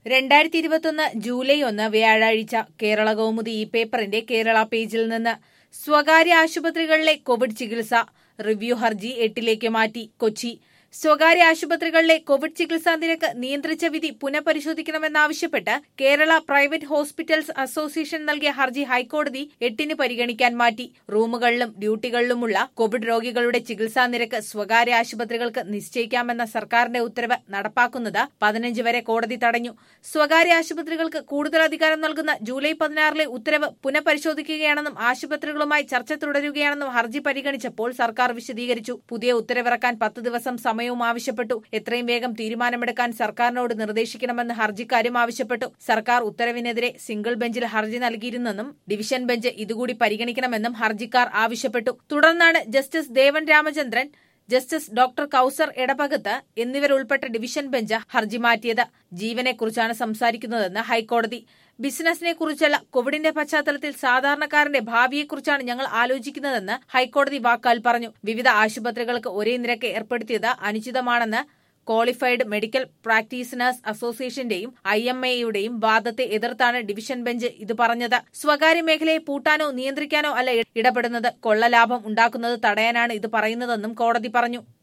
രണ്ടായിരത്തി ഇരുപത്തൊന്ന് ജൂലൈ ഒന്ന് വ്യാഴാഴ്ച കേരള കൗമുദി ഈ പേപ്പറിന്റെ കേരള പേജിൽ നിന്ന് സ്വകാര്യ ആശുപത്രികളിലെ കോവിഡ് ചികിത്സ റിവ്യൂ ഹർജി എട്ടിലേക്ക് മാറ്റി കൊച്ചി സ്വകാര്യ ആശുപത്രികളിലെ കോവിഡ് ചികിത്സാ നിരക്ക് നിയന്ത്രിച്ച വിധി പുനഃപരിശോധിക്കണമെന്നാവശ്യപ്പെട്ട് കേരള പ്രൈവറ്റ് ഹോസ്പിറ്റൽസ് അസോസിയേഷൻ നൽകിയ ഹർജി ഹൈക്കോടതി എട്ടിന് പരിഗണിക്കാൻ മാറ്റി റൂമുകളിലും ഡ്യൂട്ടികളിലുമുള്ള കോവിഡ് രോഗികളുടെ ചികിത്സാ നിരക്ക് സ്വകാര്യ ആശുപത്രികൾക്ക് നിശ്ചയിക്കാമെന്ന സർക്കാരിന്റെ ഉത്തരവ് നടപ്പാക്കുന്നത് പതിനഞ്ച് വരെ കോടതി തടഞ്ഞു സ്വകാര്യ ആശുപത്രികൾക്ക് കൂടുതൽ അധികാരം നൽകുന്ന ജൂലൈ പതിനാറിലെ ഉത്തരവ് പുനഃപരിശോധിക്കുകയാണെന്നും ആശുപത്രികളുമായി ചർച്ച തുടരുകയാണെന്നും ഹർജി പരിഗണിച്ചപ്പോൾ സർക്കാർ വിശദീകരിച്ചു പുതിയ ഉത്തരവിറക്കാൻ പത്ത് ദിവസം സമയവും ആവശ്യപ്പെട്ടു എത്രയും വേഗം തീരുമാനമെടുക്കാൻ സർക്കാരിനോട് നിർദ്ദേശിക്കണമെന്ന് ഹർജിക്കാരും ആവശ്യപ്പെട്ടു സർക്കാർ ഉത്തരവിനെതിരെ സിംഗിൾ ബെഞ്ചിൽ ഹർജി നൽകിയിരുന്നെന്നും ഡിവിഷൻ ബെഞ്ച് ഇതുകൂടി പരിഗണിക്കണമെന്നും ഹർജിക്കാർ ആവശ്യപ്പെട്ടു തുടർന്നാണ് justice Devan Ramachandran justice doctor Kauser Edappagath എന്നിവരുൾപ്പെട്ട ഡിവിഷൻ ബെഞ്ച് ഹർജി മാറ്റിയത് ജീവനെക്കുറിച്ചാണ് സംസാരിക്കുന്നതെന്ന് ഹൈക്കോടതി ബിസിനസിനെ കുറിച്ചല്ല കോവിഡിന്റെ പശ്ചാത്തലത്തിൽ സാധാരണക്കാരന്റെ ഭാവിയെക്കുറിച്ചാണ് ഞങ്ങൾ ആലോചിക്കുന്നതെന്ന് ഹൈക്കോടതി വാക്കാൽ പറഞ്ഞു വിവിധ ആശുപത്രികൾക്ക് ഒരേ നിരക്ക് ഏർപ്പെടുത്തിയത് അനുചിതമാണെന്ന് ക്വാളിഫൈഡ് മെഡിക്കൽ പ്രാക്ടീഷണേഴ്സ് അസോസിയേഷന്റെയും ഐ എം എയുടെയും വാദത്തെ എതിർത്താണ് ഡിവിഷൻ ബെഞ്ച് ഇത് പറഞ്ഞത് സ്വകാര്യ മേഖലയെ പൂട്ടാനോ നിയന്ത്രിക്കാനോ അല്ല ഇടപെടുന്നത് കൊള്ളലാഭം ഉണ്ടാക്കുന്നത് തടയാനാണ് ഇത് പറയുന്നതെന്നും കോടതി പറഞ്ഞു